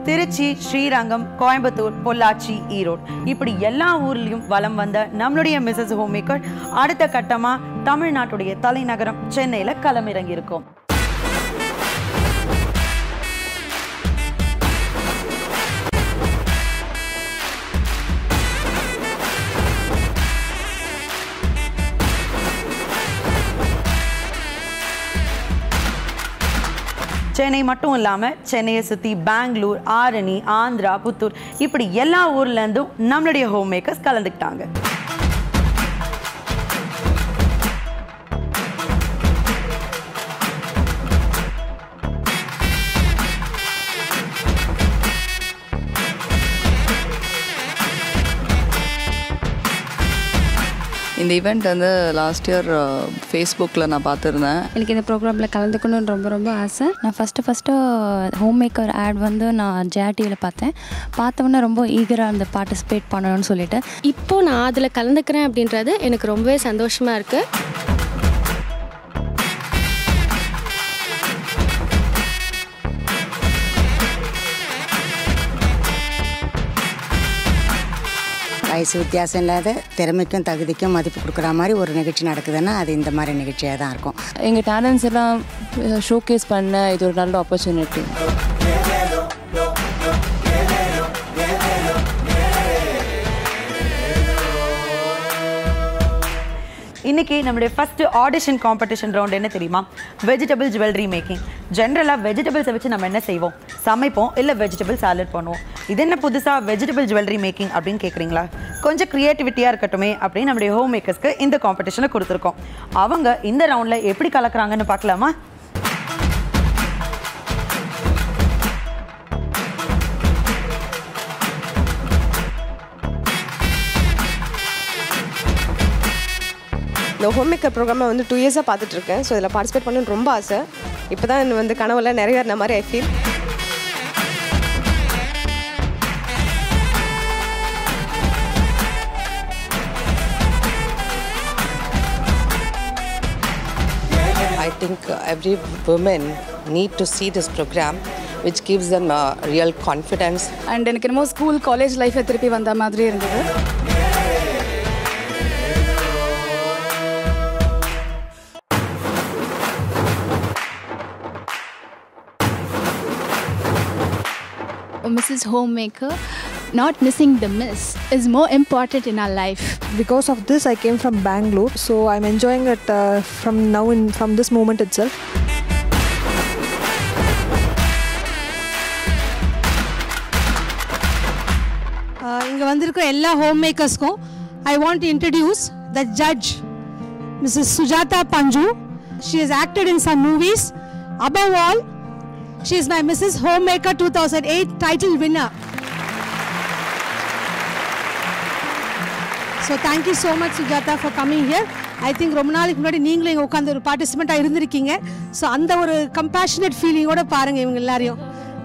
திருச்சி ஸ்ரீரங்கம் கோயம்புத்தூர் பொள்ளாச்சி ஈரோடு இப்படி எல்லா ஊர்லயும் வலம் வந்த நம்மளுடைய மிஸ்ஸஸ் ஹோம் மேக்கர் அடுத்த கட்டமா தமிழ்நாட்டுடைய தலைநகரம் சென்னையில களமிறங்கி இருக்கோம் சென்னை மட்டும் இல்லாமல் சென்னையை சுற்றி பெங்களூர் ஆரணி ஆந்திரா புத்தூர் இப்படி எல்லா ஊர்லேருந்தும் நம்மளுடைய ஹோம் மேக்கர்ஸ் கலந்துக்கிட்டாங்க இந்த ஈவெண்ட் வந்து லாஸ்ட் இயர் ஃபேஸ்புக்கில் நான் பார்த்துருந்தேன் எனக்கு இந்த ப்ரோக்ராமில் கலந்துக்கணும்னு ரொம்ப ரொம்ப ஆசை நான் ஃபஸ்ட்டு ஃபஸ்ட்டு ஹோம் மேக்கர் ஆட் வந்து நான் ஜெயா டிவியில் பார்த்தேன் பார்த்தவொன்னே ரொம்ப ஈகராக அந்த பார்ட்டிசிபேட் பண்ணணும்னு சொல்லிட்டு இப்போ நான் அதில் கலந்துக்கிறேன் அப்படின்றது எனக்கு ரொம்பவே சந்தோஷமாக இருக்குது வயசு வித்தியாசம் இல்லாத திறமைக்கும் தகுதிக்கும் மதிப்பு கொடுக்குற மாதிரி ஒரு நிகழ்ச்சி நடக்குதுன்னா அது இந்த மாதிரி நிகழ்ச்சியாக தான் இருக்கும் எங்கள் டேலண்ட்ஸ் எல்லாம் ஷோகேஸ் பண்ண இது ஒரு நல்ல ஆப்பர்ச்சுனிட்டி இன்னைக்கு நம்மளுடைய ஃபர்ஸ்ட் ஆடிஷன் காம்படிஷன் ரவுண்ட் என்ன தெரியுமா வெஜிடபிள் ஜுவல்லரி மேக்கிங் ஜென்ரலாக வெஜிடபிள்ஸை வச்சு நம்ம என்ன செய்வோம் சமைப்போம் இல்லை வெஜிடபிள் சாலட் பண்ணுவோம் இது என்ன புதுசாக வெஜிடபிள் ஜுவல்லரி மேக்கிங் அப்படின்னு கேட்குறீங்களா கொஞ்சம் க்ரியேட்டிவிட்டியாக இருக்கட்டுமே அப்படின்னு நம்மளுடைய ஹோம் மேக்கர்ஸ்க்கு இந்த காம்படிஷனை கொடுத்துருக்கோம் அவங்க இந்த ரவுண்டில் எப்படி கலக்குறாங்கன்னு பார்க்கலாமா இந்த ஹோம் மேக்கர் ப்ரோக்ராமை வந்து டூ இயர்ஸாக பார்த்துட்ருக்கேன் ஸோ இதில் பார்ட்டிசிபேட் பண்ணணும்னு ரொம்ப ஆசை இப்போ தான் வந்து கனவுல நிறைவேறின மாதிரி I feel I think uh, every woman need to see this program which gives them uh, real confidence and எனக்கு என்னமோ ஸ்கூல் காலேஜ் லைஃப்பை திருப்பி வந்த மாதிரி இருந்தது Mrs. Homemaker, not missing the miss is more important in our life. Because of this, I came from Bangalore, so I'm enjoying it uh, from now in from this moment itself. இங்கே வந்திருக்கிற எல்லா home மேக்கர்ஸ்க்கும் I want to introduce the judge Mrs Sujatha Panchu she is acted in some movies above all she is my Mrs home maker two thousand eight title winner so thank you so much Sujatha for coming here I think ரொம்ப நாளைக்கு முன்னாடி நீங்களும் இங்கே உட்காந்து ஒரு பார்ட்டிசிபெண்ட்டாக இருந்திருக்கீங்க so அந்த ஒரு கம்பேஷனேட் ஃபீலிங்கோட பாருங்கள் இவங்க எல்லாரையும்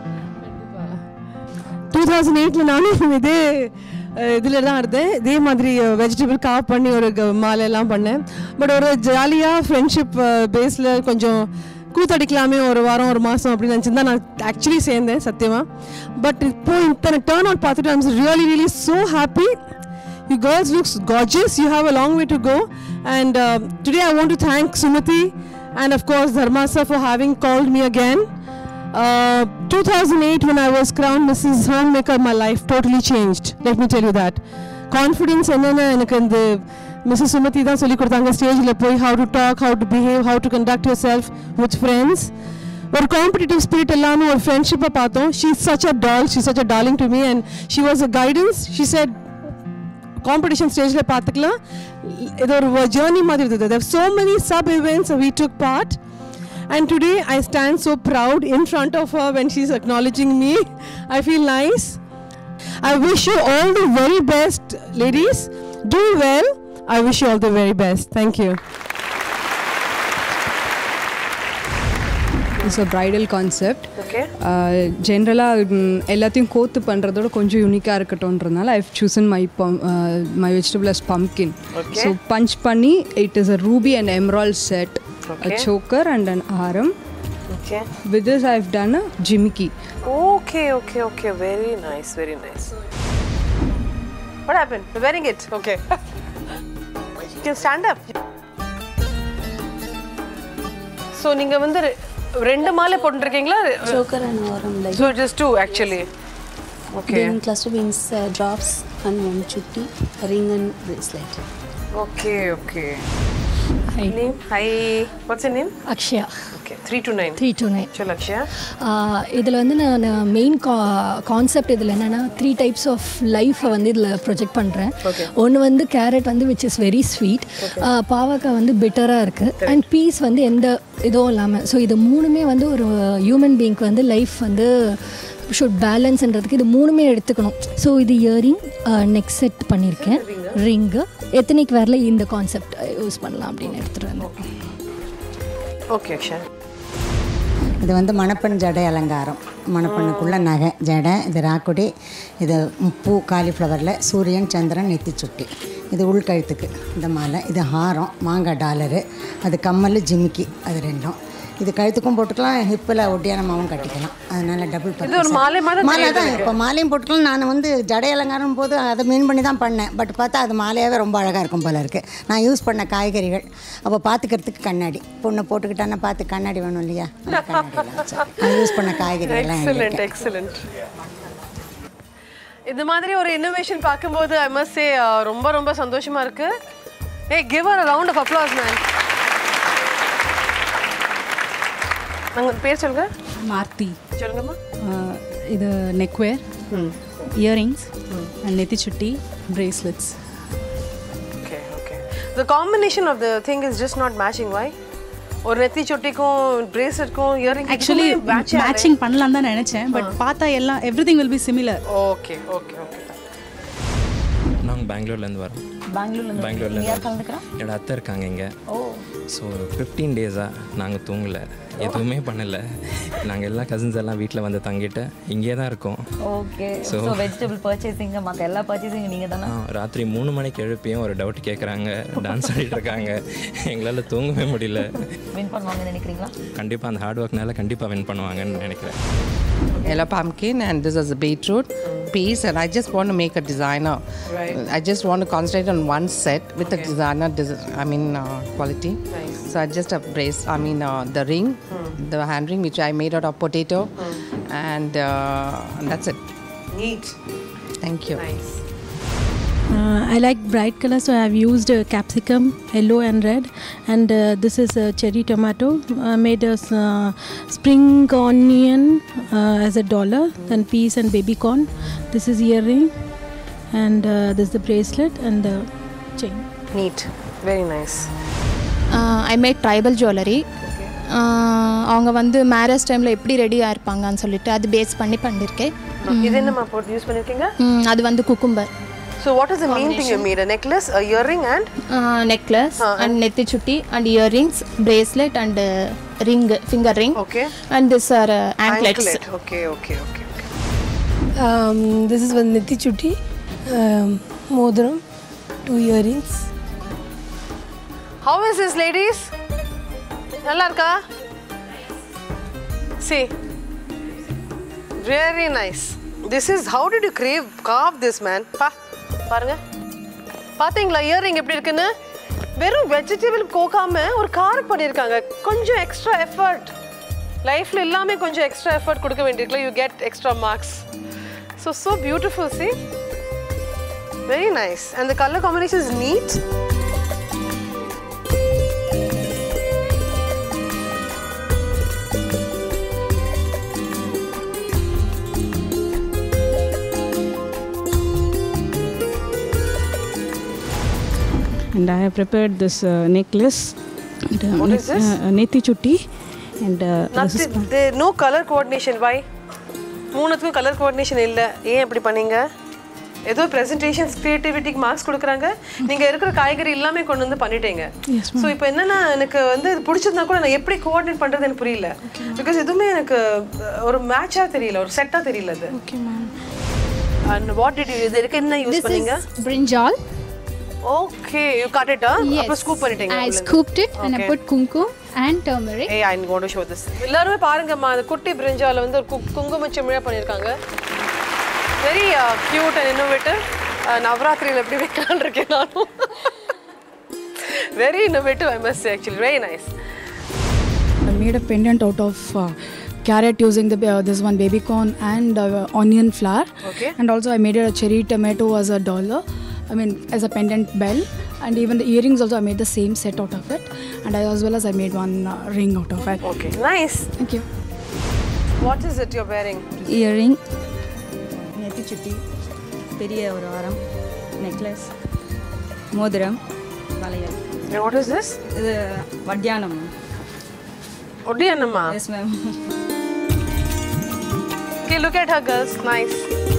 டூ தௌசண்ட் எயிட்டில் நானும் இதே இதில் தான் இருந்தேன் இதே மாதிரி வெஜிடபிள் காப் பண்ணி ஒரு க- மாலையெல்லாம் பண்ணேன் பட் ஒரு ஜாலியாக ஃப்ரெண்ட்ஷிப் பேஸில் கொஞ்சம் கூத்தடிக்கலாமே ஒரு வாரம் ஒரு மாதம் அப்படின்னு நினச்சிருந்தா நான் ஆக்சுவலி சேர்ந்தேன் சத்தியமாக பட் இப்போ இத்தனை டேர்ன் அவுட் பார்த்துட்டு I'm really really so happy You girls looks gorgeous. You have a long way to go. And uh, today I want to thank Sumati and of course Dharmasa for having called me again. Uh, 2008 when I was crowned Mrs. Homemaker, my life totally changed. Let me tell you that. Confidence என்னென்ன எனக்கு இந்த Mrs Sumathi தான் சொல்லி கொடுத்தாங்க ஸ்டேஜில் போய் how to talk how to behave how to conduct yourself with friends ஒரு competitive spirit எல்லாமே ஒரு ஃப்ரெண்ட்ஷிப்பை பார்த்தோம் she such a doll she such a darling to me and she was a guidance she said competition ஸ்டேஜில் பார்த்துக்கலாம் இது ஒரு journey மாதிரி இருந்தது there were so many sub events we took part and today I stand so proud in front of her when she's acknowledging me I feel nice I wish you all the very best ladies do well I wish you all the very best thank you it's a bridal concept Okay. ஜென்ரலாக எல்லாத்தையும் கோத்து பண்ணுறதோட கொஞ்சம் யூனிக்காக இருக்கட்டும்ன்றதுனால I chosen my பம் my vegetable as pumpkin Okay. So punch பண்ணி it is a ruby and emerald set Okay. Choker and an aaram Okay. With this, I've done a jimmicky. Okay, okay, okay. Very nice, very nice. What happened? You're wearing it. Okay. you can stand up. So நீங்க வந்து ரெ- ரெண்டு மாலை போட்டுருக்கீங்களா Choker and Oram like. So just two actually. Okay. Then cluster beans uh, drops and one chutti, ring and bracelet. Okay, okay. Hi. Name? Hi. What's your name? Akshaya Okay. Three to nine. Three to nine Chal Akshaya. இதில் வந்து நான் main கா concept இதில் என்னென்னா three types of லைஃப்பை வந்து இதில் project பண்ணுறேன் ஒன்று வந்து கேரட் வந்து விச் இஸ் வெரி ஸ்வீட் பாவக்காய் வந்து பிட்டராக இருக்குது அண்ட் பீஸ் வந்து எந்த இதுவும் இல்லாமல் ஸோ இது மூணுமே வந்து ஒரு ஹியூமன் பீங்க்கு வந்து லைஃப் வந்து ஷுட் பேலன்ஸ்ன்றதுக்கு இது மூணுமே எடுத்துக்கணும் ஸோ இது இயரிங் நெக் செட் பண்ணியிருக்கேன் ரிங்கு எத்தனைக்கு வரல இந்த கான்செப்ட் யூஸ் பண்ணலாம் அப்படின்னு எடுத்துகிட்டு வந்தேன் Okay, Akshaya. இது வந்து மணப்பெண் ஜடை அலங்காரம் மணப்பெண்ணுக்குள்ள நகை ஜடை இது ராக்குடி இது பூ காலிஃப்ளவரில் சூரியன் சந்திரன் நெத்தி சுட்டி இது உள்கழுத்துக்கு இந்த மாலை இது ஹாரம் மாங்காய் டாலரு அது கம்மல் ஜிமிக்கி அது ரெண்டும் இது கழுத்துக்கும் போட்டுக்கலாம் ஹிப்பில் ஒட்டியானமாவும் கட்டிக்கலாம் அதனால டபுள் இது ஒரு மாலை மாதிரி மாலை தெரியுது தான் எனக்கு. இப்போ மாலையும் போட்டுக்கலாம் நான் வந்து ஜடை அலங்காரம் போது அதை மீன் பண்ணி தான் பண்ணேன் பட் பார்த்தா அது மாலையாகவே ரொம்ப அழகாக இருக்கும் போல இருக்குது நான் யூஸ் பண்ண காய்கறிகள் அப்போ பார்த்துக்கிறதுக்கு கண்ணாடி பொண்ணை போட்டுக்கிட்டான்னா பார்த்து கண்ணாடி வேணும் இல்லையா அந்த கண்ணாடிலாம் வச்சு. நான் யூஸ் பண்ண காய்கறிகள்லாம் எக்ஸலண்ட் என்கிட்ட. எக்ஸலண்ட் இது மாதிரி ஒரு இன்னோவேஷன் பார்க்கும்போது ஐ மஸ்ட் சே ரொம்ப ரொம்ப சந்தோஷமா இருக்கு ஏ give a round of applause man நாங்க பேர் சொல்லுங்க மார்த்தி சொல்லுங்கம்மா Uh, இது neckwear earrings and nethi chutti bracelets okay okay the combination of the thing is just not matching why ஒரு நெத்தி சொட்டிக்கும் பிரேஸ்லெட்க்கும் இயரிங் ஆக்சுவலி மேட்சிங் பண்ணலாம் தான் நினச்சேன் பட் பார்த்தா எல்லாம் everything will be similar okay okay okay நாங்கள் பெங்களூர்லேருந்து வரோம் பெங்களூர்லேருந்து பெங்களூர்லேருந்து யார் கலந்துக்கிறா என்னோட அத்தை இருக்காங்க இங்கே ஓ ஸோ ஃபிஃப்டீன் டேஸாக நாங்கள் தூங்கலை எதுவுமே பண்ணலை நாங்கள் எல்லா கசின்ஸ் எல்லாம் வீட்டில் வந்து தங்கிட்டு இங்கே தான் இருக்கோம் okay So- so vegetable purchasing மற்ற எல்லா பர்ச்சேசிங் நீங்கள் தானே ஆ, ராத்திரி மூணு மணிக்கு எழுப்பியும் ஒரு டவுட் கேட்குறாங்க டான்ஸ் ஆடிட்டு இருக்காங்க எங்களால் தூங்கவே முடியல வின் பண்ணுவாங்கன்னு நினைக்கிறீங்களா கண்டிப்பாக அந்த ஹார்ட் ஒர்க்னால கண்டிப்பாக வின் பண்ணுவாங்கன்னு நினைக்கிறேன் yellow pumpkin and this is a beetroot piece and I just want to make a designer. Right. I just want to concentrate on one set with the designer, des- I mean uh, quality. So I just have brace, I mean uh, the ring, the hand ring which I made out of potato and, uh, and that's it. Neat. Thank you. Nice. Uh, I like bright colors, so I have used uh, capsicum, yellow and red, and uh, this is uh, cherry tomato. I made a s- uh, spring onion uh, as a dollar, then peas and baby corn. This is earring, and uh, this is the bracelet and the chain. Neat. Very nice. I made tribal jewellery அவங்க வந்து marriage டைமில் எப்படி ரெடியாக இருப்பாங்கன்னு சொல்லிட்டு அது base பண்ணி பண்ணியிருக்கேன் இது என்னம்மா போட்டு யூஸ் பண்ணிருக்கீங்க ம், அது வந்து cucumber So what is the main thing you made? A necklace, a earring and necklace and nethi chutti and earrings bracelet and ring finger ring okay and this are anklets anklet. Okay, okay, okay. Um, this is one Niti Chutti, um, Modram, two earrings. How is this, ladies? நல்லா இருக்கா See, very nice. This is how did you crave carve this man? பா பாருங்க பாத்தீங்களா earring எப்படி இருக்குன்னு வெறும் vegetable கோக்காம ஒரு car பண்ணியிருக்காங்க கொஞ்சம் எக்ஸ்ட்ரா எஃபர்ட் லைஃப்ல எல்லாமே கொஞ்சம் எக்ஸ்ட்ரா எஃபர்ட் கொடுக்க வேண்டியிருக்கல you get extra marks so so beautiful see very nice and the colour combination is neat And I have prepared this uh, necklace. And, uh, What is ne- this? Uh, Neti Chutti. And uh, this is Nothing, no color coordination. Why? மூணுத்துக்கும் colour coordination இல்லை ஏன் இப்படி பண்ணீங்க ஏதோ presentations கிரியேட்டிவிட்டிக்கு marks கொடுக்குறாங்க நீங்க இருக்கிற காய்கறி எல்லாமே கொண்டு வந்து பண்ணிட்டீங்க Yes, ஸோ இப்போ என்னன்னா எனக்கு வந்து இது பிடிச்சிருந்தா கூட நான் எப்படி கோஆர்டினேட் பண்றது எனக்கு புரியல பிகாஸ் எதுவுமே எனக்கு அஹ், ஒரு மேட்சா தெரியல ஒரு செட்டா தெரியல அது okay ma'am and what did you இது இருக்கு என்ன யூஸ் பண்ணீங்க brinjal. Okay you cut it அப்புறம் ஸ்கூப் பண்ணிட்டீங்க I உள்ளே இருந்து. scooped it and I Okay. put kumkum and turmeric. ஏய் I want to show this எல்லாருமே பாருங்கம்மா அந்த குட்டி பிரிஞ்சால வந்து ஒரு கு- குங்கும சிமிழா பண்ணியிருக்காங்க வெரி கியூட் அண்ட் இன்னோவேட்டிவ் நவராத்திரியில் எப்படி வைக்கலான்னு இருக்கேன் நானும் very innovative I must actually very nice I made a pendant out of uh, carrot using the uh, this one baby corn and uh, onion flour. Okay. And also I made a cherry tomato as a dollar. I mean as a pendant bell. And even the earrings also I made the same set out of it. And I, as well as I made one uh, ring out of it. Okay. Nice. Thank you. What is it you're wearing earring நெத்தி சுட்டி பெரிய ஒரு ஆரம் necklace மோதிரம் வளையல் what is this இது வட்டியானம் ஒட்டியானம்மா yes ma'am okay look at her girls nice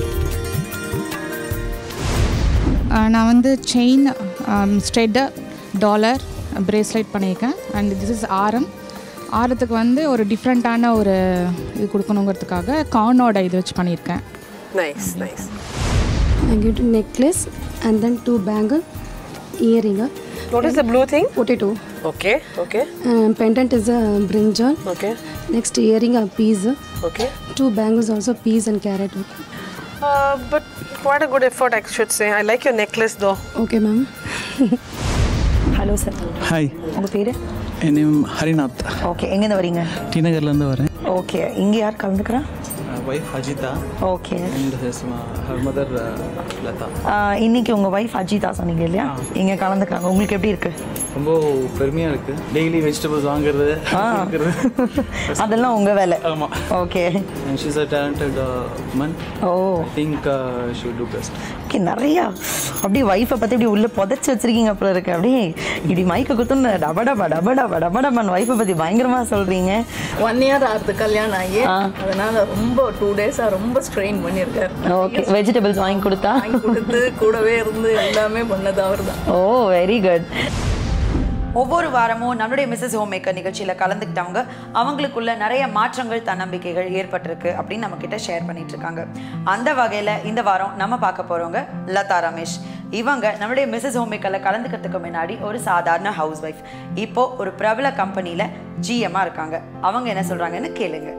நான் வந்து செயின் ஸ்ட்ரெட்டு டாலர் பிரேஸ்லெட் பண்ணியிருக்கேன் அண்ட் திஸ் இஸ் ஆரம் ஆரத்துக்கு வந்து ஒரு டிஃப்ரெண்ட்டான ஒரு இது கொடுக்கணுங்கிறதுக்காக கார்னோட இது வச்சு பண்ணியிருக்கேன் nice nice I get a necklace and then two bangle, earring. What is the blue thing? Potato. Okay, okay. Um, pendant is a brinjal. Okay. Next earring a peas. Okay. Two bangles also peas and carrot. Uh, but quite a good effort, I should say. I like your necklace though. Okay, ma'am. Hello sir hi உங்கள் பேர் என் name Harinath okay எங்கேருந்து வரீங்க D நகர்லேருந்து வரேன் okay இங்கே யார் கலந்துக்கிறா wife Ajitha okay and his her mother Latha இன்னைக்கு உங்கள் ஒய்ஃப் அஜிதா சொன்னீங்க இல்லையா இங்கே கலந்துக்கிறாங்க உங்களுக்கு எப்படி இருக்கு ரொம்ப பெருமையாக இருக்குது டெய்லி வெஜிடபிள்ஸ் வாங்குறது ஆ. இருக்கிறது அதெல்லாம் உங்கள் வேலை ஆமாம் okay and she's a talented woman oh I think she'll do best okay நிறையா அப்படியே ஒய்ஃபை பற்றி இப்படி உள்ளே புதைச்சி வச்சிருக்கீங்க அப்புறம் இருக்கு அப்படியே இப்படி மைக்கை குத்துன்னு டப டபா டப டபா டப டபான்னு ஒய்ஃபை பற்றி பயங்கரமாக சொல்கிறீங்க ஒன் இயர் ஆகுது கல்யாணம் ஆகி அதனால ரொம்ப டூ டேஸாக ரொம்ப ஸ்ட்ரெயின் பண்ணியிருக்காரு ஓகே வெஜிடபிள்ஸ் வாங்கி கொடுத்தா வாங்கி கொடுத்து கூடவே இருந்து எல்லாமே பண்ணது அவர் தான் ஓ வெரி குட் ஒவ்வொரு வாரமும் நம்மளுடைய மிஸ்ஸஸ் ஹோம் மேக்கர் நிகழ்ச்சியில் கலந்துக்கிட்டவங்க அவங்களுக்குள்ள நிறைய மாற்றங்கள் தன்னம்பிக்கைகள் ஏற்பட்டிருக்கு அப்படின்னு நம்ம கிட்ட ஷேர் பண்ணிட்டு இருக்காங்க அந்த வகையில் இந்த வாரம் நம்ம பார்க்க போறவங்க லதா ரமேஷ் இவங்க நம்மளுடைய மிஸ்ஸஸ் ஹோம் மேக்கரில் கலந்துக்கிறதுக்கு முன்னாடி ஒரு சாதாரண ஹவுஸ் ஒய்ஃப் இப்போ ஒரு பிரபல கம்பெனியில் ஜிஎம்மாக இருக்காங்க அவங்க என்ன சொல்றாங்கன்னு கேளுங்க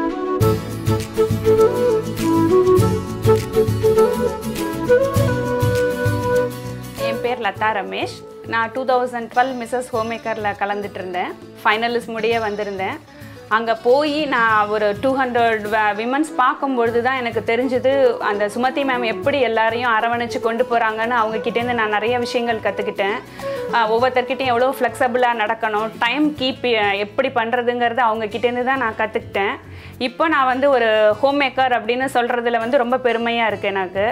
என் பேர் லதா ரமேஷ் நான் டூ தௌசண்ட் டுவெல் மிஸ்ஸஸ் ஹோம்மேக்கரில் கலந்துட்டு இருந்தேன் ஃபைனலிஸ்ட் முடிய வந்திருந்தேன் அங்கே போய் நான் ஒரு டூ ஹண்ட்ரட் விமன்ஸ் பார்க்கும்பொழுது தான் எனக்கு தெரிஞ்சது அந்த சுமதி மேம் எப்படி எல்லாரையும் அரவணைச்சு கொண்டு போகிறாங்கன்னு அவங்கக்கிட்டேருந்து நான் நிறைய விஷயங்கள் கற்றுக்கிட்டேன் ஒவ்வொருத்தர்கிட்டையும் எவ்வளோ ஃப்ளெக்சபிளாக நடக்கணும் டைம் கீப் எப்படி பண்ணுறதுங்கிறத அவங்கக்கிட்டேருந்து தான் நான் கற்றுக்கிட்டேன் இப்போ நான் வந்து ஒரு ஹோம் மேக்கர் அப்படின்னு சொல்கிறதுல வந்து ரொம்ப பெருமையாக இருக்குது எனக்கு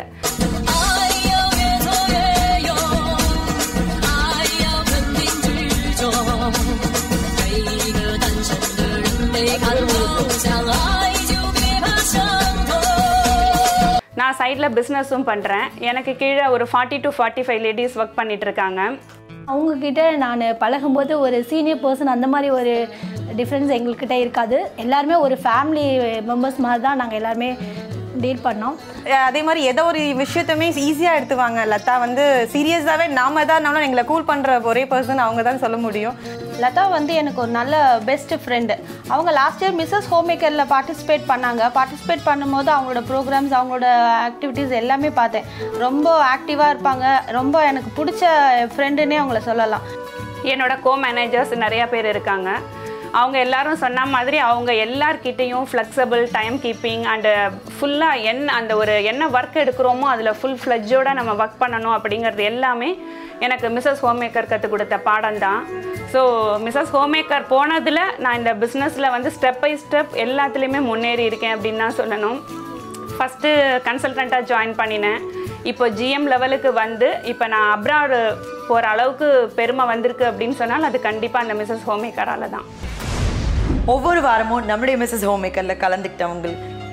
நான் சைடில் பிஸ்னஸும் பண்ணுறேன் எனக்கு கீழே ஒரு forty to forty five ladies work பண்ணிட்டு இருக்காங்க அவங்கக்கிட்ட நான் பழகும்போது ஒரு சீனியர் பர்சன் அந்த மாதிரி ஒரு டிஃப்ரென்ஸ் எங்கள்கிட்ட இருக்காது எல்லாருமே ஒரு ஃபேமிலி மெம்பர்ஸ் மாதிரி தான் நாங்கள் எல்லாருமே டீல் பண்ணோம் அதே மாதிரி ஏதோ ஒரு விஷயத்தையுமே ஈஸியாக எடுத்துவாங்க லதா வந்து சீரியஸாகவே நாம தான் நம்மளும் எங்களை கூல் பண்ணுற ஒரே பர்சன் அவங்க தான் சொல்ல முடியும் லதா வந்து எனக்கு ஒரு நல்ல பெஸ்ட் ஃப்ரெண்டு அவங்க லாஸ்ட் இயர் மிஸ்ஸஸ் ஹோம் மேக்கரில் பார்ட்டிசிபேட் பண்ணாங்க பார்ட்டிசிபேட் பண்ணும்போது அவங்களோட ப்ரோக்ராம்ஸ் அவங்களோட ஆக்டிவிட்டீஸ் எல்லாமே பார்த்தேன் ரொம்ப ஆக்டிவாக இருப்பாங்க ரொம்ப எனக்கு பிடிச்ச ஃப்ரெண்டுன்னே அவங்கள சொல்லலாம் என்னோட கோ மேனேஜர்ஸ் நிறையா பேர் இருக்காங்க அவங்க எல்லாரும் சொன்ன மாதிரி அவங்க எல்லார்கிட்டேயும் ஃப்ளெக்சபிள் டைம் கீப்பிங் அண்டு ஃபுல்லாக என்ன அந்த ஒரு என்ன ஒர்க் எடுக்கிறோமோ அதில் ஃபுல் ஃப்ளெஜ்ஜோட நம்ம ஒர்க் பண்ணணும் அப்படிங்கிறது எல்லாமே எனக்கு மிஸ்ஸஸ் ஹோம்மேக்கர் கற்றுக் கொடுத்த பாடம் தான் ஸோ மிஸ்ஸஸ் ஹோம்மேக்கர் போனதில் நான் இந்த பிஸ்னஸில் வந்து ஸ்டெப் பை ஸ்டெப் எல்லாத்துலேயுமே முன்னேறி இருக்கேன் அப்படின்னு தான் சொல்லணும் ஃபஸ்ட்டு கன்சல்டண்ட்டாக ஜாயின் பண்ணினேன் இப்போ ஜிஎம் லெவலுக்கு வந்து இப்போ நான் அப்ராடு போகிற அளவுக்கு பெருமை வந்திருக்கு அப்படின்னு சொன்னால் அது கண்டிப்பாக அந்த மிஸ்ஸஸ் ஹோம்மேக்கரால் தான் ஒவ்வொரு வாரமும் நம்முடைய மிஸ்ஸஸ் ஹோம் மேக்கரில் கலந்துக்கிட்டவங்க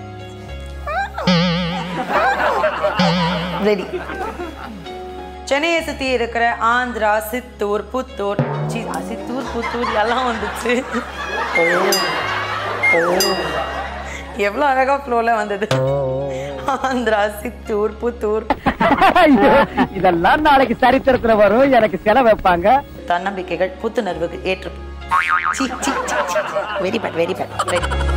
ரெடி சென்னையை சுற்றி இருக்கிற ஆந்திரா சித்தூர் புத்தூர் சி சித்தூர் புத்தூர் எல்லாம் வந்துச்சு ஓ ஓ எவ்வளோ அழகா ஃப்ளோவில் வந்தது ஆந்திரா சித்தூர் புத்தூர் ஐயோ, இதெல்லாம் நாளைக்கு சரித்திரத்துல வரும் எனக்கு செலவு வைப்பாங்க தன்னம்பிக்கைகள் புத்துணர்வுக்கு ஏற்று very bad very bad very